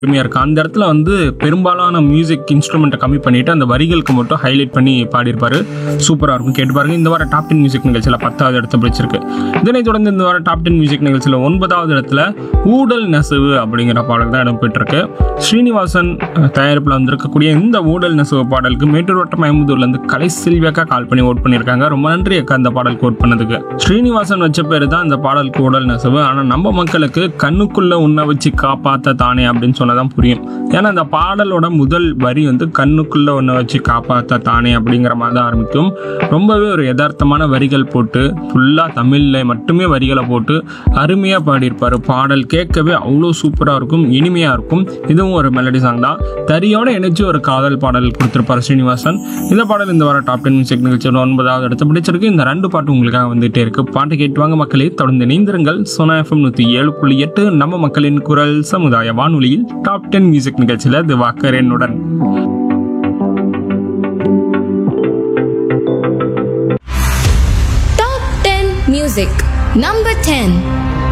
அருமையாக இருக்குது அந்த இடத்துல வந்து பெரும்பாலான மியூசிக் இன்ஸ்ட்ருமெண்ட்டை கம்மி பண்ணிட்டு அந்த வரிகளுக்கு மட்டும் ஹைலைட் பண்ணி பாடியிருப்பாரு சூப்பராக இருக்கும் கேட்டு பாருங்க இந்த வாரம் டாப் டென் மியூசிக் நிகழ்ச்சியில் பத்தாவது இடத்த பிடிச்சிருக்கு இதனைத் தொடர்ந்து இந்த வாரம் டாப் டென் மியூசிக் நிகழ்ச்சியில் ஒன்பதாவது இடத்துல ஊடல் நெசவு அப்படிங்கிற பாடல் தான் இடம் பெற்றிருக்கு ஸ்ரீனிவாசன் அஹ், தயாரிப்பில் வந்திருக்கக்கூடிய இந்த ஊடல் நெசவு பாடலுக்கு மேட்டூர் வட்டம் ஐம்பதூர்லேருந்து கலை செல்வியாக்கா கால் பண்ணி ஓட் பண்ணியிருக்காங்க ரொம்ப நன்றி அக்கா இந்த பாடலுக்கு ஓட் பண்ணதுக்கு ஸ்ரீனிவாசன் வச்ச பேர் தான் இந்த பாடலுக்கு ஊடல் நெசவு ஆனால் நம்ம மக்களுக்கு கண்ணுக்குள்ள உன்னை வச்சு காப்பாத்த தானே அப்படின்னு சொன்னதான் புரியும் ஏன்னா இந்த பாடலோட முதல் வரி வந்து கண்ணுக்குள்ள உன்னை வச்சு காப்பாத்த தானே அப்படிங்கிற மாதிரி தான் ஆரம்பிக்கும் ரொம்பவே ஒரு யதார்த்தமான வரிகள் போட்டு ஃபுல்லாக தமிழில் மட்டுமே வரிகளை போட்டு அருமையாக பாடியிருப்பார் பாடல் கேட்கவே அவ்வளோ சூப்பராக இருக்கும் இனிமையாக இருக்கும் இதுவும் ஒரு மெலடி சாங் தான் தரியோட இணைச்சு ஒரு காதல் பாடல் கொடுத்துருப்பார் ஸ்ரீனிவாசன் இந்த பாடல் இந்த வாரம் டாப் டென் மியூசிக் நிகழ்ச்சியோட ஒன்பதாவது இடத்த பிடிச்சிருக்கு இந்த ரெண்டு பாட்டு உங்களுக்காக வந்துட்டே இருக்கு பாட்டு கேட்டு வாங்க மக்களே தொடர்ந்து இணைந்திருங்கள் சோனா எஃப்எம் நூற்றி ஏழு புள்ளி எட்டு நம்ம மக்களின் குரல் சமுதாய வானொலியில் டாப் டென் மியூசிக் நிகழ்ச்சியில் திவாக்கர் என்னுடன் Top 10 Music Number 10